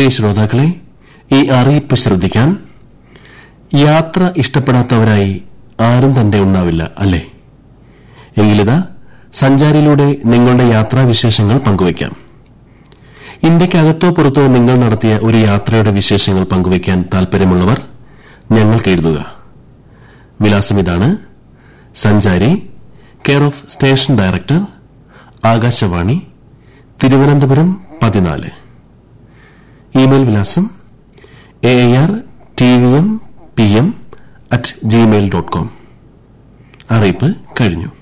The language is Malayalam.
പ്രിയ ശ്രോതാക്കളെ ഈ അറിയിപ്പ് ശ്രദ്ധിക്കാൻ യാത്ര ഇഷ്ടപ്പെടാത്തവരായി ആരും തന്നെ ഉണ്ടാവില്ല അല്ലേ എങ്കിലിതാ സഞ്ചാരിയിലൂടെ നിങ്ങളുടെ യാത്രാവിശേഷങ്ങൾ പങ്കുവയ്ക്കാം ഇന്ത്യക്കകത്തോ പുറത്തോ നിങ്ങൾ നടത്തിയ ഒരു യാത്രയുടെ വിശേഷങ്ങൾ പങ്കുവയ്ക്കാൻ താൽപര്യമുള്ളവർ ഞങ്ങൾക്ക് എഴുതുക വിലാസം ഇതാണ് Sanchari care of station director Akashvani Thiruvananthapuram പതിനാല് ഇമെയിൽ വിലാസം A R T V M P M at Gmail dot com അറിയിപ്പ് കഴിഞ്ഞു